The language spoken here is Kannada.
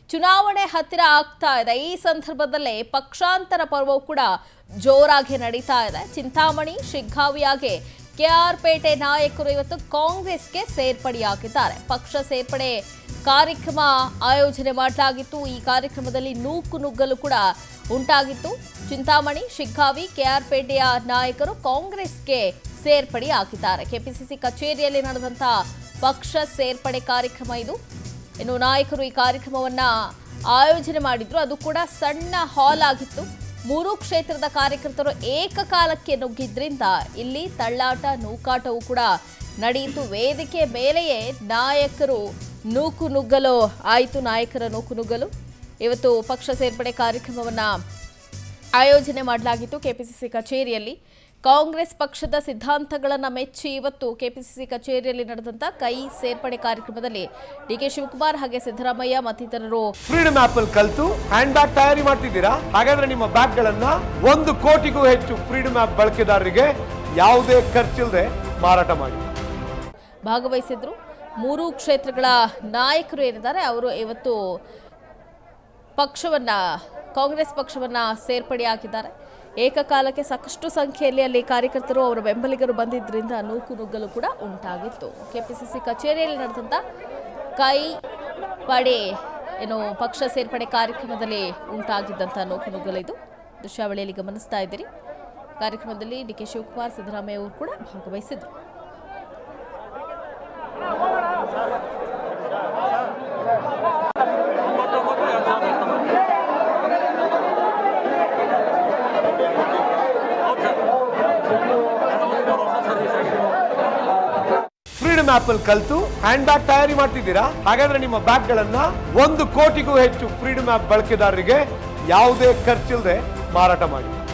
ಚುನಾವಣೆ ಹತ್ತಿರ ಆಗ್ತಾ ಇದೆ ಈ ಸಂದರ್ಭದಲ್ಲೇ ಪಕ್ಷಾಂತರ ಪರ್ವವು ಕೂಡ ಜೋರಾಗಿ ನಡೀತಾ ಇದೆ ಚಿಂತಾಮಣಿ ಶಿಗ್ಗಾವಿಯಾಗೆ ಕೆಆರ್ ಪೇಟೆ ನಾಯಕರು ಇವತ್ತು ಕಾಂಗ್ರೆಸ್ಗೆ ಸೇರ್ಪಡೆಯಾಗಿದ್ದಾರೆ ಪಕ್ಷ ಸೇರ್ಪಡೆ ಕಾರ್ಯಕ್ರಮ ಆಯೋಜನೆ ಮಾಡಲಾಗಿತ್ತು ಈ ಕಾರ್ಯಕ್ರಮದಲ್ಲಿ ನೂಕು ನುಗ್ಗಲು ಕೂಡ ಉಂಟಾಗಿತ್ತು ಚಿಂತಾಮಣಿ ಶಿಗ್ಗಾವಿ ಕೆಆರ್ ಪೇಟೆಯ ನಾಯಕರು ಕಾಂಗ್ರೆಸ್ಗೆ ಸೇರ್ಪಡೆಯಾಗಿದ್ದಾರೆ ಕೆಪಿಸಿಸಿ ಕಚೇರಿಯಲ್ಲಿ ನಡೆದಂತ ಪಕ್ಷ ಸೇರ್ಪಡೆ ಕಾರ್ಯಕ್ರಮ ಇದು ಇನ್ನು ನಾಯಕರು ಈ ಕಾರ್ಯಕ್ರಮವನ್ನ ಆಯೋಜನೆ ಮಾಡಿದ್ರು ಅದು ಕೂಡ ಸಣ್ಣ ಹಾಲ್ ಆಗಿತ್ತು ಮೂರು ಕ್ಷೇತ್ರದ ಕಾರ್ಯಕರ್ತರು ಏಕಕಾಲಕ್ಕೆ ನುಗ್ಗಿದ್ರಿಂದ ಇಲ್ಲಿ ತಳ್ಳಾಟ ನೂಕಾಟವೂ ಕೂಡ ನಡೆಯಿತು ವೇದಿಕೆ ಮೇಲೆಯೇ ನಾಯಕರು ನೂಕು ನುಗ್ಗಲು ಆಯಿತು ನಾಯಕರ ನೂಕು ನುಗ್ಗಲು ಇವತ್ತು ಪಕ್ಷ ಸೇರ್ಪಡೆ ಕಾರ್ಯಕ್ರಮವನ್ನ ಆಯೋಜನೆ ಮಾಡಲಾಗಿತ್ತು ಕೆಪಿಸಿಸಿ ಕಚೇರಿಯಲ್ಲಿ ಕಾಂಗ್ರೆಸ್ ಪಕ್ಷದ ಸಿದ್ಧಾಂತಗಳನ್ನು ಮೆಚ್ಚಿ ಇವತ್ತು ಕೆಪಿಸಿಸಿ ಕಚೇರಿಯಲ್ಲಿ ನಡೆದಂತ ಕೈ ಸೇರ್ಪಡೆ ಕಾರ್ಯಕ್ರಮದಲ್ಲಿ ಡಿಕೆ ಶಿವಕುಮಾರ್ ಹಾಗೆ ಸಿದ್ದರಾಮಯ್ಯ ಮತ್ತಿತರರು ಫ್ರೀಡಮ್ ಆಪ್ ಅಲ್ಲಿ ಕಲ್ತು ಹ್ಯಾಂಡ್ ಬ್ಯಾಗ್ ತಯಾರಿ ಮಾಡ್ತಿದ್ದೀರಾ ಹಾಗಾದ್ರೆ ನಿಮ್ಮ ಬ್ಯಾಗ್ ಗಳನ್ನ ಒಂದು ಕೋಟಿಗೂ ಹೆಚ್ಚು ಫ್ರೀಡಮ್ ಆಪ್ ಬಳಕೆದಾರರಿಗೆ ಯಾವುದೇ ಖರ್ಚಿಲ್ಲದೆ ಮಾರಾಟ ಮಾಡಿ ಭಾಗವಹಿಸಿದ್ರು ಮೂರು ಕ್ಷೇತ್ರಗಳ ನಾಯಕರು ಏನಿದ್ದಾರೆ ಅವರು ಇವತ್ತು ಪಕ್ಷವನ್ನ ಕಾಂಗ್ರೆಸ್ ಪಕ್ಷವನ್ನ ಸೇರ್ಪಡೆಯಾಗಿದ್ದಾರೆ ಏಕಕಾಲಕ್ಕೆ ಸಾಕಷ್ಟು ಸಂಖ್ಯೆಯಲ್ಲಿ ಅಲ್ಲಿ ಕಾರ್ಯಕರ್ತರು ಅವರ ಬೆಂಬಲಿಗರು ಬಂದಿದ್ದರಿಂದ ನೂಕು ನುಗ್ಗಲು ಕೂಡ ಉಂಟಾಗಿತ್ತು ಕೆಪಿಸಿಸಿ ಕಚೇರಿಯಲ್ಲಿ ನಡೆದಂಥ ಕೈ ಪಡೆ ಏನು ಪಕ್ಷ ಸೇರ್ಪಡೆ ಕಾರ್ಯಕ್ರಮದಲ್ಲಿ ಉಂಟಾಗಿದ್ದಂಥ ನೂಕು ನುಗ್ಗಲು ಇದು ದೃಶ್ಯಾವಳಿಯಲ್ಲಿ ಗಮನಿಸ್ತಾ ಇದ್ದೀರಿ ಕಾರ್ಯಕ್ರಮದಲ್ಲಿ ಡಿ ಕೆ ಶಿವಕುಮಾರ್ ಸಿದ್ದರಾಮಯ್ಯ ಅವರು ಕೂಡ ಭಾಗವಹಿಸಿದ್ರು ಫ್ರೀಡಮ್ ಆಪ್ ಅಲ್ಲಿ ಕಲ್ತು ಹ್ಯಾಂಡ್ ಬ್ಯಾಗ್ ತಯಾರಿ ಮಾಡ್ತಿದ್ದೀರಾ ಹಾಗಾದ್ರೆ ನಿಮ್ಮ ಬ್ಯಾಗ್ ಗಳನ್ನ ಒಂದು ಕೋಟಿಗೂ ಹೆಚ್ಚು ಫ್ರೀಡಮ್ ಆಪ್ ಬಳಕೆದಾರರಿಗೆ ಯಾವುದೇ ಖರ್ಚಿಲ್ಲದೆ ಮಾರಾಟ ಮಾಡಿ